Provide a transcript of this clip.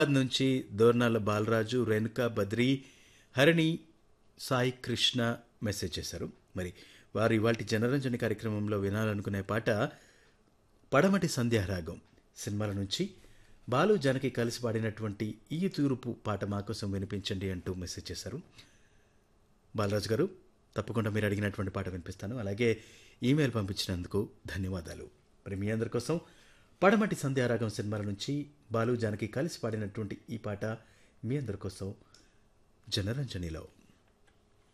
నుంచి దోర్నాల బాలరాజు రేణుక బద్రి హరిణి సాయి కృష్ణ మెసేజ్ చేశారు మరి వారు ఇవాళ జనరంజని కార్యక్రమంలో వినాలనుకునే పాట పడమటి సంధ్యారాగం సినిమాల నుంచి బాలు జానకి కలిసి పాడినటువంటి ఈ తూర్పు పాట మా కోసం వినిపించండి అంటూ మెసేజ్ చేశారు బాలరాజు గారు తప్పకుండా మీరు అడిగినటువంటి పాట వినిపిస్తాను అలాగే ఈమెయిల్ పంపించినందుకు ధన్యవాదాలు మరి మీ అందరి కోసం పడమటి సంధ్యారాగం సినిమాల నుంచి బాలు జానకి కలిసి పాడినటువంటి ఈ పాట మీ అందరి కోసం జనరంజనిలో